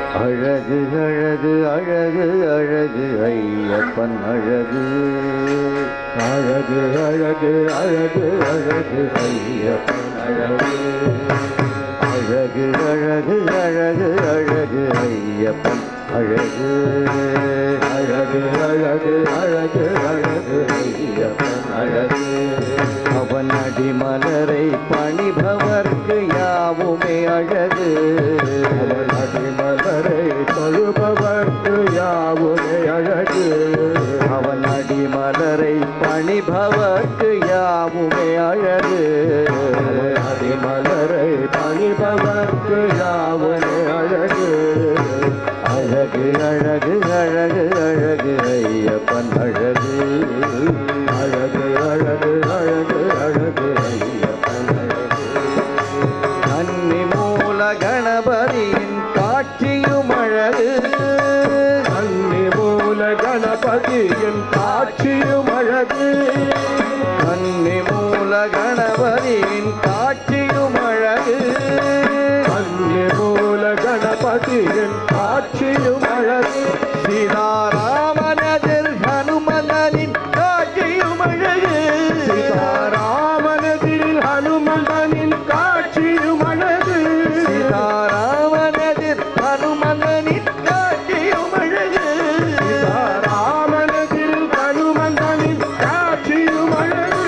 அழகு அழகு அழகு அழகு ஐயப்பன் அழகு அழகு அழகு அழகு அழகு ஐயப்பன் அழகு அழகு அழகு அழகு அழகு ஐயப்பன் அழகு அழகு அழகு அழகு அழகு ஐயப்பன் அழகு அவன் அடிமலரை பணிபவர்க்கு யாவுமே அழகு அவன் அடிமலரை தொழுபவர்க்கு யாவுமே அழகு அவன் அடிமலரை பணிபவர்க்கு யாவுமே அழகு அவன் அடிமலரை பணிபவர்க்கு யாவுமே அழகு அழகு அழகு அழகு அழகு ஐயப்பன் அழகு அழகு அழகு அழகு அழகு ஐயப்பன் அழகு கன்னி மூல கணபதியின் காட்சியும் அழகு கன்னி மூல கணபதியின் காட்சியும் அழகு கன்னி மூல கணபதியின் காட்சியும் அழகு கன்னி மூல கணபதியின் காட்சியும் அழகு சீதாராமனதில் ஹனுமனின் காட்சியும் அழகு சீதாராமனதில் ஹனுமனின் காட்சியும் அழகு சீதாராமனதில் ஹனுமனின் காட்சியும் அழகு சீதாராமனதில் ஹனுமனின் காட்சியும் அழகு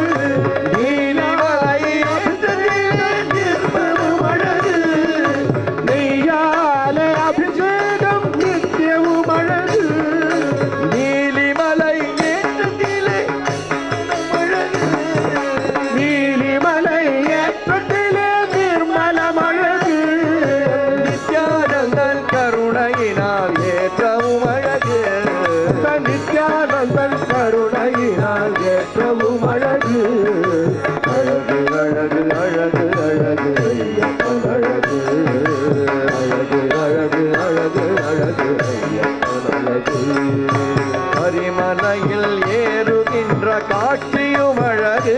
நீலமலை நிர்மலும் அழகு நெய்யால அபிஷேகம் நித்தியவும் அழகு நீலிமலை ஏற்றத்திலே அழகு நீலிமலை ஏற்றத்திலே நிர்மலம் அழகு நித்யானந்தன் கருணையினால் ஏற்றவும் அழகு நித்யானந்தன் கருணையினால் ஏற்றவும் அழகு அழகு அழகு அழகு அழகு ஐயப்பன் அழகு அழகு அழகு அழகு அழகு ஐயப்பன் அழகு ஹரிமலையில் ஏறுகின்ற காட்சியும் அழகு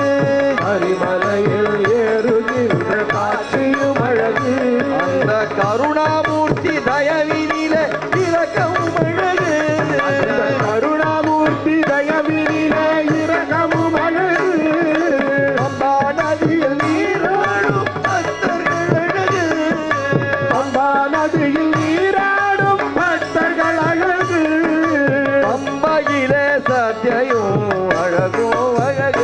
ஹரிமலையில் ஏறுகின்ற காட்சியும் அழகு அந்த கருணாமூர்த்தி தயவினில இறக்கவும் அழகு கருணாமூர்த்தி தயவினில இறக்கவும் அழகு அம்பா நதியில் நீராடும் பக்தர்கள் அழகு அம்பா நதியில் நீராடும் பக்தர்கள் அழகு பம்பையிலே சத்தியும் அழகோ அழகு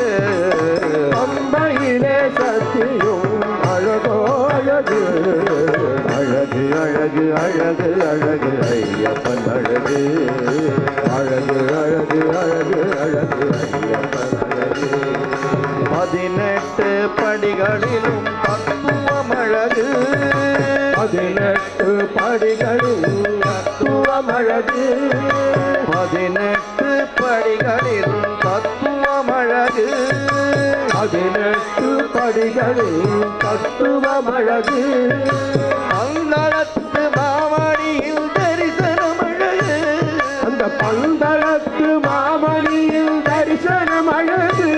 பம்பையிலே சத்தியும் அழகோ அழகு அழகு அழகு அழகு அழகு ஐயப்பன் அழகு அழகு அழகு அழகு அழகு ஐயப்பன் அழகு பதினெட்டு படிகளிலும் தத்துவம் அழகு பதினெட்டு படிகளிலும் தத்துவம் அழகு பதினெட்டு படிகளிலும் தத்துவம் அழகு பதினெட்டு படிகளில் தத்துவம் அழகு பந்தளத்து மாமணியில் தரிசனம் அழகு அந்த பந்தளத்து மாமணியில் தரிசனம் அழகு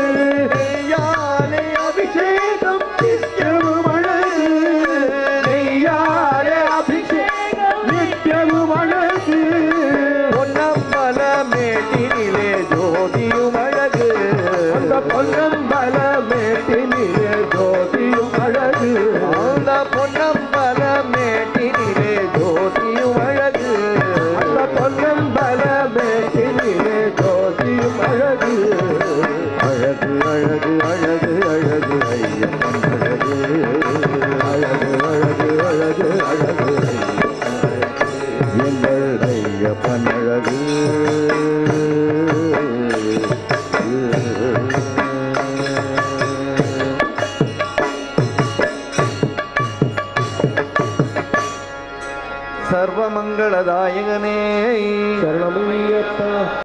நெய்யாலே அபிஷேகம் நித்தியமும் அழகு நெய்யாலே அபிஷேகம் நித்தியமும் அழகு பொன்னம்பல மேட்டினிலே ஜோதியும் அழகு அந்த பொன்னம்பல மேட்டினிலே ஜோதியும் அழகு அந்த பொன்னம்பல மேட்டினிலே ஜோதியும் அழகு அந்த பொன்னம்பல மேட்டினிலே ஜோதியும் அழகு அழகு அழகு அழகு அழகு ஐயப்பன் அழகு அழகு அழகு அழகு அழகு ஐயப்பன் அழகு எங்கள் ஐயப்பன் அழகு சர்வமங்களதாயகனே சரணமையப்பா